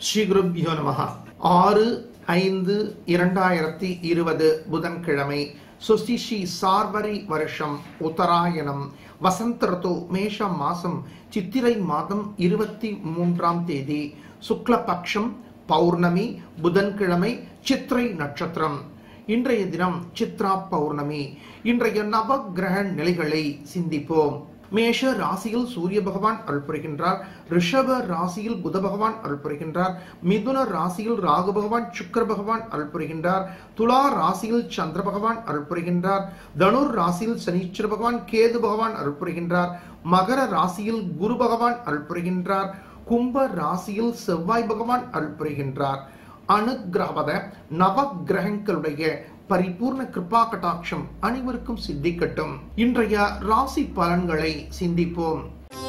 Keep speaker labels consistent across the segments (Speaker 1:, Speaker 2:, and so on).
Speaker 1: ஸ்ரீ குருப்யோ நமஹ ஆறு ஐந்து இரண்டாயிரத்தி இருபது புதன்கிழமை சுஸ்தி ஸ்ரீ சார்வரி வருஷம் உத்தராயணம் வசந்த ருத்து மேஷம் மாசம் சித்திரை மாதம் இருபத்தி மூன்றாம் தேதி சுக்லபக்ஷம் பௌர்ணமி புதன்கிழமை சித்திரை நட்சத்திரம் இன்றைய தினம் சித்ரா பௌர்ணமி இன்றைய நவகிரக நிலைகளை சிந்திப்போம் மேஷ ராசியில் சூரிய பகவான் அருள் புரிகின்றார் ரிஷப ராசியில் புத பகவான் அருள் புரிகின்றார் மிதுன ராசியில் ராகு பகவான் சுக்கர பகவான் அருள் புரிகின்றார் துலா ராசியில் சந்திர பகவான் அருள் புரிகின்றார் தனுர் ராசியில் சனீஸ்வர பகவான் கேது பகவான் அருள் புரிகின்றார் மகர ராசியில் குரு பகவான் அருள் புரிகின்றார் கும்ப ராசியில் செவ்வாய் பகவான் அருள் புரிகின்றார் அனுகிரகவத நவ கிரகங்களுடைய பரிபூர்ண கிருபா கட்டாட்சம் அனைவருக்கும் சித்திக்கட்டும் இன்றைய ராசி பலன்களை சிந்திப்போம்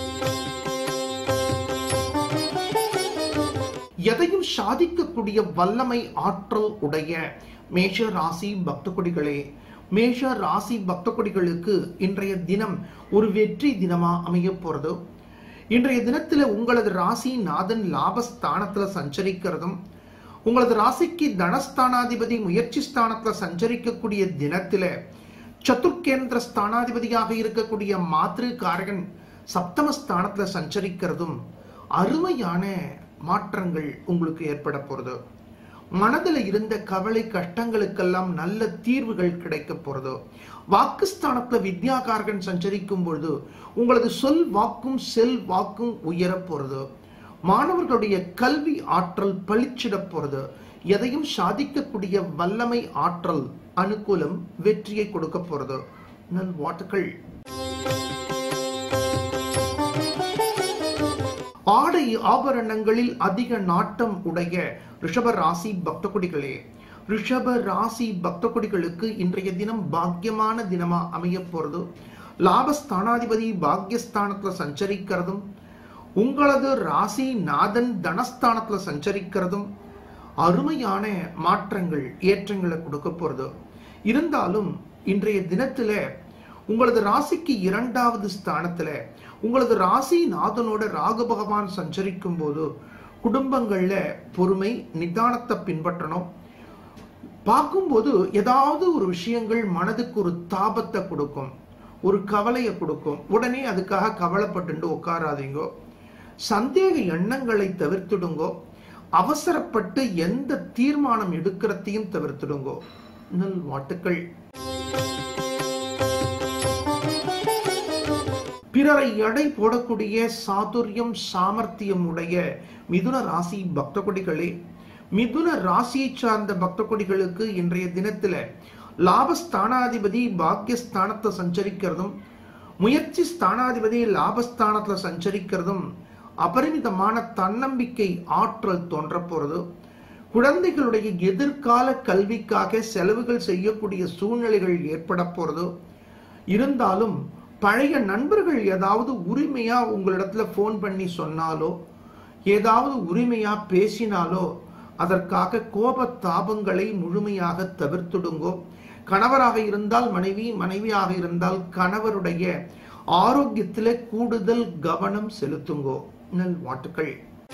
Speaker 1: எதையும் சாதிக்கக்கூடிய வல்லமை ஆற்றல் உடைய மேஷ ராசி பக்த கொடிகளே மேஷ ராசி பக்த கொடிகளுக்கு இன்றைய தினம் ஒரு வெற்றி தினமா அமைய போறது இன்றைய தினத்துல உங்களது ராசி நாதன் லாபஸ்தானத்துல சஞ்சரிக்கிறதும் உங்களது ராசிக்கு தனஸ்தானாதிபதி முயற்சி ஸ்தானத்துல சஞ்சரிக்கக்கூடிய தினத்தில சதுர்கேந்திர ஸ்தானாதிபதியாக இருக்கக்கூடிய மாத்ரு காரகன் சப்தம ஸ்தானத்துல சஞ்சரிக்கிறதும் அருமையான மாற்றங்கள் உங்களுக்கு ஏற்பட போறது மனதில் இருந்த கவலை கஷ்டங்களுக்கெல்லாம் நல்ல தீர்வுகள் கிடைக்க போறது வாக்குஸ்தானத்துல வித்யாகாரகன் சஞ்சரிக்கும் பொழுது உங்களது சொல் வாக்கும் செல் வாக்கும் உயர போறது மாணவர்களுடைய கல்வி ஆற்றல் பளிச்சிட போறது எதையும் சாதிக்கக்கூடிய வல்லமை ஆற்றல் அனுகூலம் வெற்றியை கொடுக்க போறது நல் வாட்டுகள் ஆடை ஆபரணங்களில் அதிக நாட்டம் உடைய ரிஷப ராசி பக்த கொடிகளே ரிஷப ராசி பக்த கொடிகளுக்கு இன்றைய தினம் பாக்கியமான தினமா அமைய போறது லாபஸ்தானாதிபதி பாக்யஸ்தானத்துல சஞ்சரிக்கிறதும் உங்களது ராசி நாதன் தனஸ்தானத்துல சஞ்சரிக்கிறதும் அருமையான மாற்றங்கள் ஏற்றங்களை கொடுக்க போறது இருந்தாலும் இன்றைய தினத்துல உங்களது ராசிக்கு இரண்டாவது ஸ்தானத்துல உங்களது ராசி நாதனோட ராகு பகவான் சஞ்சரிக்கும் போது குடும்பங்கள்ல பொறுமை நிதானத்தை பின்பற்றணும் பார்க்கும்போது ஏதாவது ஒரு விஷயங்கள் மனதுக்கு ஒரு தாபத்தை கொடுக்கும் ஒரு கவலையை கொடுக்கும் உடனே அதுக்காக கவலைப்பட்டு உட்காராதீங்கோ சந்தேக எண்ணங்களை தவிர்த்துடுங்கோ அவசரப்பட்டு எந்த தீர்மானம் எடுக்கிறதையும் தவிர்த்துடுங்கோ நல் வாட்டுக்கள் பிறரை எடை போடக்கூடிய சாதுரியம் சாமர்த்தியம் உடைய மிதுன ராசி பக்த கொடிகளே மிதுன ராசியை சார்ந்த பக்த கொடிகளுக்கு இன்றைய தினத்துல லாபஸ்தானாதிபதி பாக்யஸ்தானத்தை சஞ்சரிக்கிறதும் முயற்சி ஸ்தானாதிபதி லாபஸ்தானத்துல சஞ்சரிக்கிறதும் அபரிமிதமான தன்னம்பிக்கை ஆற்றல் தோன்ற போறது குழந்தைகளுடைய எதிர்கால கல்விக்காக செலவுகள் செய்யக்கூடிய சூழ்நிலைகள் ஏற்பட போறது இருந்தாலும் பழைய நண்பர்கள் ஏதாவது உரிமையா உங்களிடத்துல ஃபோன் பண்ணி சொன்னாலோ ஏதாவது உரிமையா பேசினாலோ அதற்காக கோப தாபங்களை முழுமையாக தவிர்த்துடுங்கோ கணவராக இருந்தால் மனைவி மனைவியாக இருந்தால் கணவருடைய ஆரோக்கியத்தில கூடுதல் கவனம் செலுத்துங்கோ நல் வாட்டுக்கள்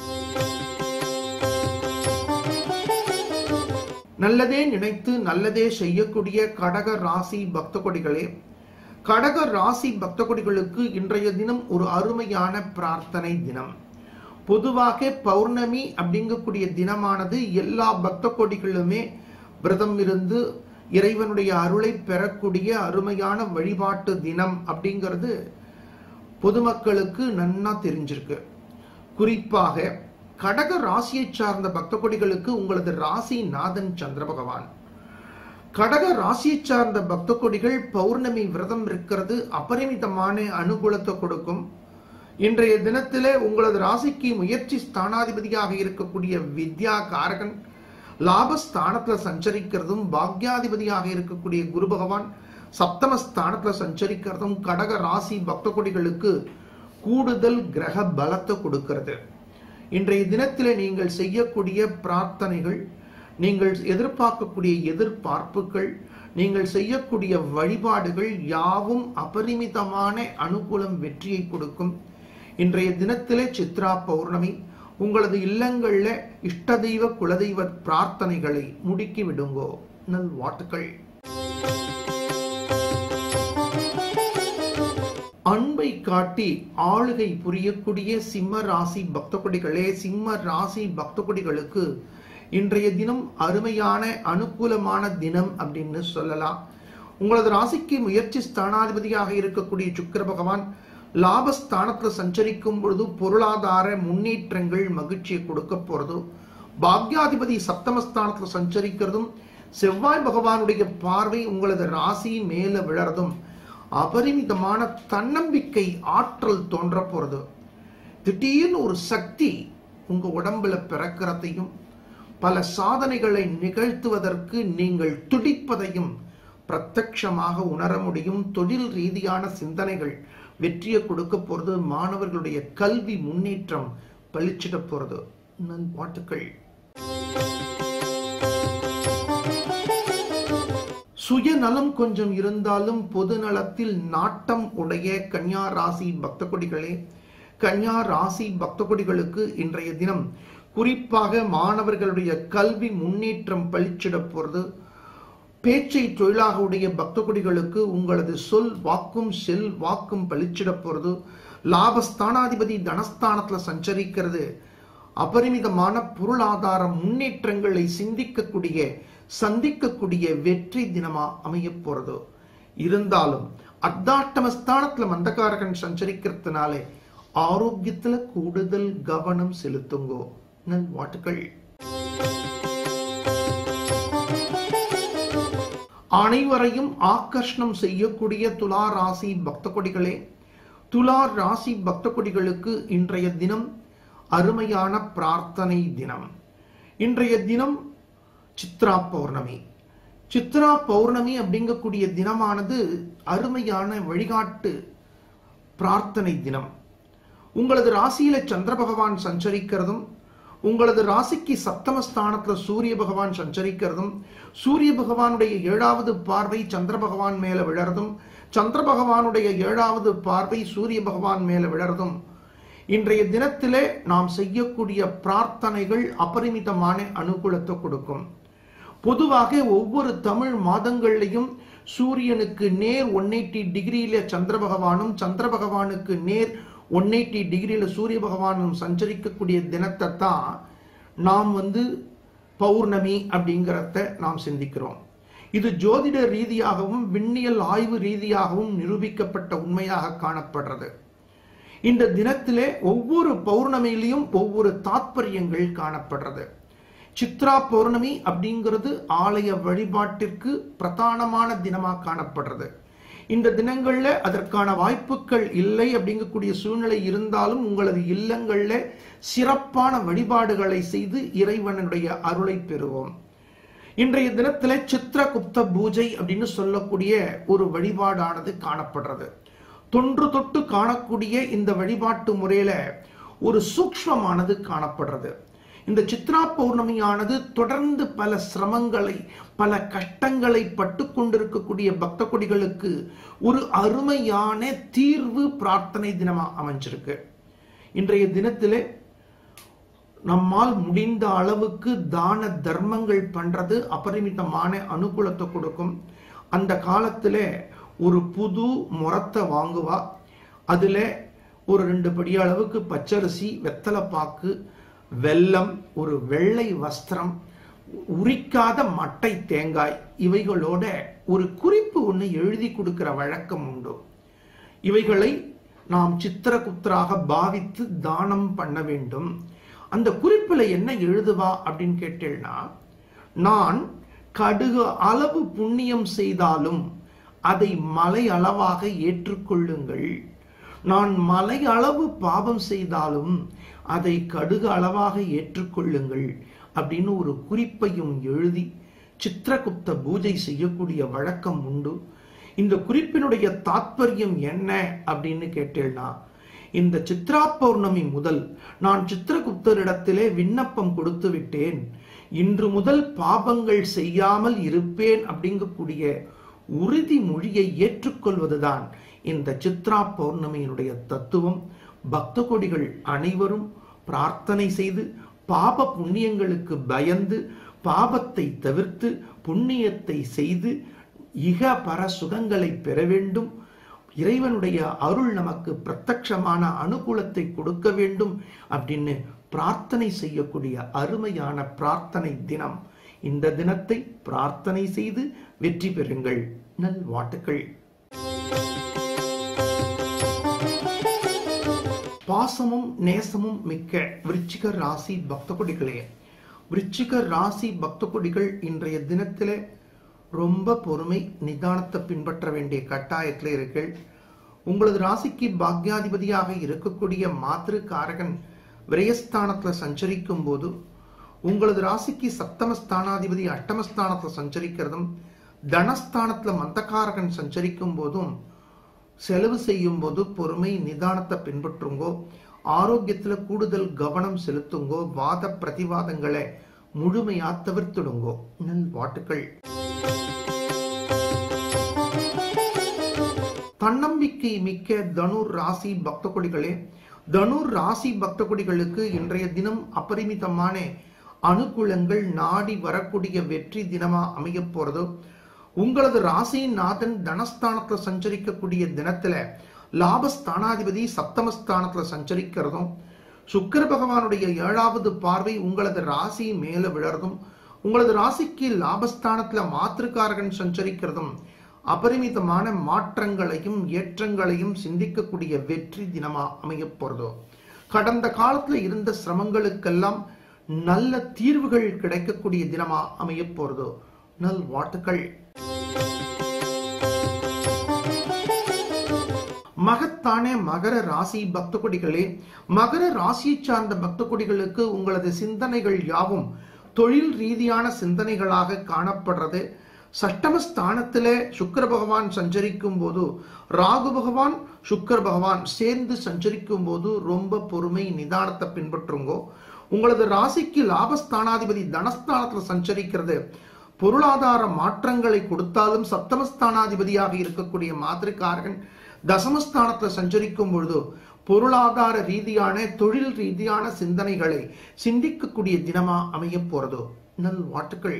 Speaker 1: நல்லதே நினைத்து நல்லதே செய்யக்கூடிய கடக ராசி பக்த கொடிகளே கடக ராசி பக்த கொடிகளுக்கு இன்றைய தினம் ஒரு அருமையான பிரார்த்தனை தினம் பொதுவாக பௌர்ணமி அப்படிங்கக்கூடிய தினமானது எல்லா பக்த கொடிகளுமே விரதம் இருந்து இறைவனுடைய அருளை பெறக்கூடிய அருமையான வழிபாட்டு தினம் அப்படிங்கிறது பொதுமக்களுக்கு நன்னா தெரிஞ்சிருக்கு குறிப்பாக கடக ராசியை சார்ந்த பக்த கொடிகளுக்கு உங்களது ராசி நாதன் சந்திர பகவான் கடக ராசியை சார்ந்த பக்த கொடிகள் பௌர்ணமி விரதம் இருக்கிறது அபரிமிதமான அனுகூலத்தை கொடுக்கும் இன்றைய தினத்திலே உங்களது ராசிக்கு முயற்சி ஸ்தானாதிபதியாக இருக்கக்கூடிய வித்யா காரகன் லாபஸ்தானத்துல சஞ்சரிக்கிறதும் பாக்யாதிபதியாக இருக்கக்கூடிய குரு பகவான் சப்தம ஸ்தானத்துல சஞ்சரிக்கிறதும் கடக ராசி பக்த கொடிகளுக்கு கூடுதல் கிரக பலத்தை கொடுக்கிறது இன்றைய தினத்திலே நீங்கள் செய்யக்கூடிய பிரார்த்தனைகள் நீங்கள் எதிர்பார்க்கக்கூடிய எதிர்பார்ப்புகள் நீங்கள் செய்யக்கூடிய வழிபாடுகள் யாவும் அபரிமிதமான அனுகூலம் வெற்றியை கொடுக்கும் இன்றைய தினத்திலே சித்ரா பௌர்ணமி உங்களது இல்லங்கள்ல இஷ்ட தெய்வ குலதெய்வ பிரார்த்தனைகளை முடுக்கி விடுங்கோ நல் வாழ்த்துக்கள் அன்பை காட்டி ஆளுகை புரியக்கூடிய சிம்ம ராசி பக்த கொடிகளே சிம்ம ராசி பக்த கொடிகளுக்கு இன்றைய தினம் அருமையான அனுகூலமான தினம் அப்படின்னு சொல்லலாம் உங்களது ராசிக்கு முயற்சி ஸ்தானாதிபதியாக இருக்கக்கூடிய சுக்கிர பகவான் லாபஸ்தானத்துல சஞ்சரிக்கும் பொழுது பொருளாதார முன்னேற்றங்கள் மகிழ்ச்சியை கொடுக்க போறது பாக்யாதிபதி சப்தமஸ்தானத்துல சஞ்சரிக்கிறதும் செவ்வாய் பகவானுடைய பார்வை உங்களது ராசி மேல விழறதும் அபரிமிதமான தன்னம்பிக்கை ஆற்றல் தோன்ற போறது திடீர்னு ஒரு சக்தி உங்க உடம்புல பிறக்கிறதையும் பல சாதனைகளை நிகழ்த்துவதற்கு நீங்கள் துடிப்பதையும் பிரத்யட்சமாக உணர முடியும் தொழில் ரீதியான சிந்தனைகள் வெற்றியை கொடுக்க போறது மாணவர்களுடைய கல்வி முன்னேற்றம் பளிச்சிட போறது நல் வாழ்த்துக்கள் சுயநலம் கொஞ்சம் இருந்தாலும் பொது நலத்தில் நாட்டம் உடைய கன்யா ராசி பக்த கொடிகளே கன்யா ராசி பக்த கொடிகளுக்கு இன்றைய தினம் குறிப்பாக மாணவர்களுடைய கல்வி முன்னேற்றம் பளிச்சிட போறது பேச்சை தொழிலாக உடைய பக்த கொடிகளுக்கு உங்களது சொல் வாக்கும் செல் வாக்கும் பளிச்சிட போறது லாபஸ்தானாதிபதி தனஸ்தானத்துல சஞ்சரிக்கிறது அபரிமிதமான பொருளாதார முன்னேற்றங்களை சிந்திக்கக்கூடிய சந்திக்கக்கூடிய வெற்றி தினமா அமைய போறது இருந்தாலும் அர்த்தாட்டமஸ்தானத்துல மந்தகாரகன் சஞ்சரிக்கிறதுனாலே ஆரோக்கியத்துல கூடுதல் கவனம் செலுத்துங்கோ நல் வாழ்த்துக்கள் அனைவரையும் ஆக்கர்ஷணம் செய்யக்கூடிய துலா ராசி பக்த கொடிகளே துலா ராசி பக்த கொடிகளுக்கு இன்றைய தினம் அருமையான பிரார்த்தனை தினம் இன்றைய தினம் சித்ரா பௌர்ணமி சித்ரா பௌர்ணமி அப்படிங்கக்கூடிய தினமானது அருமையான வழிகாட்டு பிரார்த்தனை தினம் உங்களது ராசியில சந்திர பகவான் சஞ்சரிக்கிறதும் உங்களது ராசிக்கு சப்தமஸ்தானத்துல சூரிய பகவான் சஞ்சரிக்கிறதும் சூரிய பகவானுடைய ஏழாவது பார்வை சந்திர பகவான் மேல விழறதும் சந்திர பகவானுடைய ஏழாவது பார்வை சூரிய பகவான் மேல விழறதும் இன்றைய தினத்திலே நாம் செய்யக்கூடிய பிரார்த்தனைகள் அபரிமிதமான அனுகூலத்தை கொடுக்கும் பொதுவாக ஒவ்வொரு தமிழ் மாதங்கள்லையும் சூரியனுக்கு நேர் ஒன் எயிட்டி டிகிரியில சந்திர பகவானும் சந்திர பகவானுக்கு நேர் ஒன் எயிட்டி டிகிரியில சூரிய பகவானும் சஞ்சரிக்கக்கூடிய தினத்தை தான் நாம் வந்து பௌர்ணமி அப்படிங்கிறத நாம் சிந்திக்கிறோம் இது ஜோதிட ரீதியாகவும் விண்ணியல் ஆய்வு ரீதியாகவும் நிரூபிக்கப்பட்ட உண்மையாக காணப்படுறது இந்த தினத்திலே ஒவ்வொரு பௌர்ணமியிலையும் ஒவ்வொரு தாத்பரியங்கள் காணப்படுறது சித்ரா பௌர்ணமி அப்படிங்கிறது ஆலய வழிபாட்டிற்கு பிரதானமான தினமாக காணப்படுறது இந்த தினங்கள்ல அதற்கான வாய்ப்புகள் இல்லை அப்படிங்கக்கூடிய சூழ்நிலை இருந்தாலும் உங்களது இல்லங்கள்ல சிறப்பான வழிபாடுகளை செய்து இறைவனுடைய அருளை பெறுவோம் இன்றைய தினத்துல சித்திரகுப்த பூஜை அப்படின்னு சொல்லக்கூடிய ஒரு வழிபாடானது காணப்படுறது தொன்று தொட்டு காணக்கூடிய இந்த வழிபாட்டு முறையில ஒரு சூக்ஷ்மமானது காணப்படுறது இந்த சித்ரா பௌர்ணமியானது தொடர்ந்து பல சிரமங்களை பல கஷ்டங்களை பட்டு கொண்டிருக்கக்கூடிய பக்த கொடிகளுக்கு ஒரு அருமையான தீர்வு பிரார்த்தனை தினமா அமைஞ்சிருக்கு இன்றைய தினத்திலே நம்மால் முடிந்த அளவுக்கு தான தர்மங்கள் பண்றது அபரிமிதமான அனுகூலத்தை கொடுக்கும் அந்த காலத்துல ஒரு புது முறத்தை வாங்குவா அதுல ஒரு ரெண்டு படி அளவுக்கு பச்சரிசி வெத்தலைப்பாக்கு வெல்லம் ஒரு வெள்ளை வஸ்திரம் உரிக்காத மட்டை தேங்காய் இவைகளோட ஒரு குறிப்பு ஒன்று எழுதி கொடுக்கிற வழக்கம் உண்டு இவைகளை நாம் சித்திரகுப்தராக பாவித்து தானம் பண்ண வேண்டும் அந்த குறிப்பில் என்ன எழுதுவா அப்படின்னு கேட்டேன்னா நான் கடுகு அளவு புண்ணியம் செய்தாலும் அதை மலை அளவாக ஏற்றுக்கொள்ளுங்கள் நான் மலை அளவு பாவம் செய்தாலும் அதை கடுகு அளவாக ஏற்றுக்கொள்ளுங்கள் அப்படின்னு ஒரு குறிப்பையும் எழுதி சித்திரகுப்த பூஜை செய்யக்கூடிய வழக்கம் உண்டு இந்த குறிப்பினுடைய தாத்பரியம் என்ன அப்படின்னு கேட்டேன்னா இந்த சித்ரா பௌர்ணமி முதல் நான் சித்திரகுப்தரிடத்திலே விண்ணப்பம் கொடுத்து விட்டேன் இன்று முதல் பாபங்கள் செய்யாமல் இருப்பேன் அப்படிங்கக்கூடிய உறுதிமொழியை ஏற்றுக்கொள்வதுதான் இந்த சித்ரா பௌர்ணமியினுடைய தத்துவம் பக்த கொடிகள் அனைவரும் பிரார்த்தனை செய்து பாப புண்ணியங்களுக்கு பயந்து பாபத்தை தவிர்த்து புண்ணியத்தை செய்து இக பர சுகங்களை பெற வேண்டும் இறைவனுடைய அருள் நமக்கு பிரத்யட்சமான அனுகூலத்தை கொடுக்க வேண்டும் அப்படின்னு பிரார்த்தனை செய்யக்கூடிய அருமையான பிரார்த்தனை தினம் இந்த தினத்தை பிரார்த்தனை செய்து வெற்றி பெறுங்கள் நல்வாழ்த்துக்கள் பாசமும் நேசமும் மிக்க விருச்சிக ராசி பக்த கொடிகளே விருச்சிக ராசி பக்த கொடிகள் இன்றைய தினத்திலே ரொம்ப பொறுமை நிதானத்தை பின்பற்ற வேண்டிய கட்டாயத்தில் இருக்கீர்கள் உங்களது ராசிக்கு பாக்யாதிபதியாக இருக்கக்கூடிய மாத்திரு காரகன் விரயஸ்தானத்துல சஞ்சரிக்கும் போது உங்களது ராசிக்கு சப்தமஸ்தானாதிபதி அட்டமஸ்தானத்துல சஞ்சரிக்கிறதும் தனஸ்தானத்துல மந்தகாரகன் சஞ்சரிக்கும் போதும் செலவு செய்யும் போது பொறுமை நிதானத்தை பின்பற்றுங்கோ ஆரோக்கியத்துல கூடுதல் கவனம் செலுத்துங்கோ வாத பிரதிவாதங்களை முழுமையா தவிர்த்துடுங்கோ நல் வாட்டுக்கள் தன்னம்பிக்கை மிக்க தனுர் ராசி பக்த கொடிகளே தனுர் ராசி பக்த கொடிகளுக்கு இன்றைய தினம் அபரிமிதமான அனுகூலங்கள் நாடி வரக்கூடிய வெற்றி தினமா அமைய போறது உங்களது ராசியின் நாதன் தனஸ்தானத்துல சஞ்சரிக்கக்கூடிய தினத்துல லாபஸ்தானாதிபதி சப்தமஸ்தானத்துல சஞ்சரிக்கிறதும் சுக்கர பகவானுடைய ஏழாவது பார்வை உங்களது ராசி மேல விழறதும் உங்களது ராசிக்கு லாபஸ்தானத்துல மாத்திருக்காரகன் சஞ்சரிக்கிறதும் அபரிமிதமான மாற்றங்களையும் ஏற்றங்களையும் சிந்திக்கக்கூடிய வெற்றி தினமா அமைய போறதோ கடந்த காலத்துல இருந்த சிரமங்களுக்கெல்லாம் நல்ல தீர்வுகள் கிடைக்கக்கூடிய தினமா அமைய போறதோ நல் வாழ்த்துக்கள் மகத்தான மகர ராசி பக்த கொடிகளே மகர ராசியை சார்ந்த பக்த கொடிகளுக்கு உங்களது சிந்தனைகள் யாவும் தொழில் ரீதியான சிந்தனைகளாக காணப்படுறது சட்டமஸ்தானத்துல சுக்கர பகவான் சஞ்சரிக்கும் போது ராகு பகவான் சுக்கர பகவான் சேர்ந்து சஞ்சரிக்கும் போது ரொம்ப பொறுமை நிதானத்தை பின்பற்றுங்கோ உங்களது ராசிக்கு லாபஸ்தானாதிபதி தனஸ்தானத்துல சஞ்சரிக்கிறது பொருளாதார மாற்றங்களை கொடுத்தாலும் சப்தமஸ்தானாதிபதியாக இருக்கக்கூடிய மாதிரிக்காரகன் தசமஸ்தானத்துல சஞ்சரிக்கும் பொழுது பொருளாதார ரீதியான தொழில் ரீதியான சிந்தனைகளை சிந்திக்கக்கூடிய தினமா அமைய போறதோ நல் வாட்டுக்கள்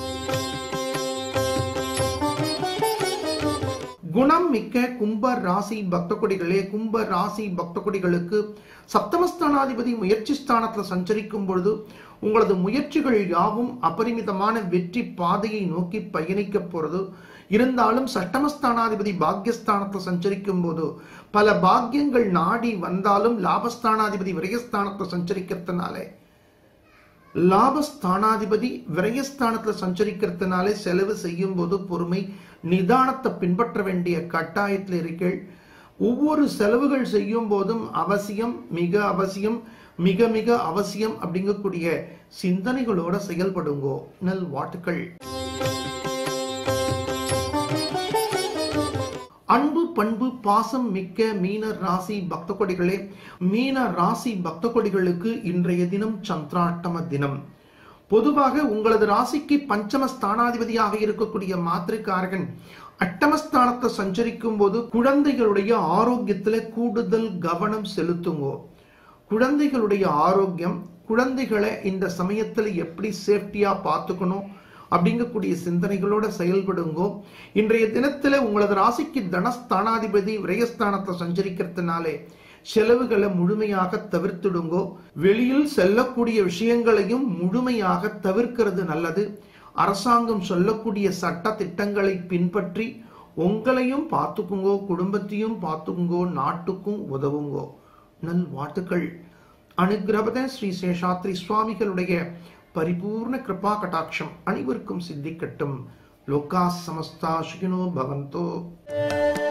Speaker 1: குணம் மிக்க கும்ப ராசி பக்த கொடிகளே கும்ப ராசி பக்த கொடிகளுக்கு சப்தமஸ்தானாதிபதி முயற்சி ஸ்தானத்துல சஞ்சரிக்கும் பொழுது உங்களது முயற்சிகள் யாவும் அபரிமிதமான வெற்றி பாதையை நோக்கி பயணிக்க போறது இருந்தாலும் சட்டமஸ்தானாதிபதி பாக்யஸ்தானத்துல சஞ்சரிக்கும் போது பல பாக்கியங்கள் நாடி வந்தாலும் லாபஸ்தானாதிபதி விரயஸ்தானத்துல சஞ்சரிக்கிறதுனாலே லாபஸ்தானாதிபதி விரயஸ்தானத்துல சஞ்சரிக்கிறதுனாலே செலவு செய்யும் போது பொறுமை நிதானத்தை பின்பற்ற வேண்டிய கட்டாயத்தில் இருக்கீள் ஒவ்வொரு செலவுகள் செய்யும் போதும் அவசியம் மிக அவசியம் மிக மிக அவசியம் அப்படிங்கக்கூடிய சிந்தனைகளோட செயல்படுங்கோ நல் வாட்டுக்கள் அன்பு பண்பு பாசம் மிக்க மீன ராசி பக்த கொடிகளே மீன ராசி பக்த கொடிகளுக்கு இன்றைய தினம் சந்திராட்டம தினம் பொதுவாக உங்களது ராசிக்கு பஞ்சம ஸ்தானாதிபதியாக இருக்கக்கூடிய மாத்திரைக்காரகன் அட்டமஸ்தானத்தை சஞ்சரிக்கும் போது குழந்தைகளுடைய ஆரோக்கியத்துல கூடுதல் கவனம் செலுத்துங்கோ குழந்தைகளுடைய ஆரோக்கியம் குழந்தைகளை இந்த சமயத்துல எப்படி சேஃப்டியா பார்த்துக்கணும் அப்படிங்கக்கூடிய சிந்தனைகளோட செயல்படுங்கோ இன்றைய தினத்துல உங்களது ராசிக்கு தனஸ்தானாதிபதி விரயஸ்தானத்தை சஞ்சரிக்கிறதுனாலே செலவுகளை முழுமையாக தவிர்த்துடுங்கோ வெளியில் செல்லக்கூடிய விஷயங்களையும் முழுமையாக தவிர்க்கிறது நல்லது அரசாங்கம் சொல்லக்கூடிய சட்ட திட்டங்களை பின்பற்றி உங்களையும் பார்த்துக்குங்கோ குடும்பத்தையும் பார்த்துக்குங்கோ நாட்டுக்கும் உதவுங்கோ நல் வாழ்த்துக்கள் அனுகிரபத ஸ்ரீ சேஷாத்ரி சுவாமிகளுடைய பரிபூர்ண கிருபா கட்டாட்சம் அனைவருக்கும் சித்திக்கட்டும் லோகா சமஸ்தா சுகினோ பவந்தோ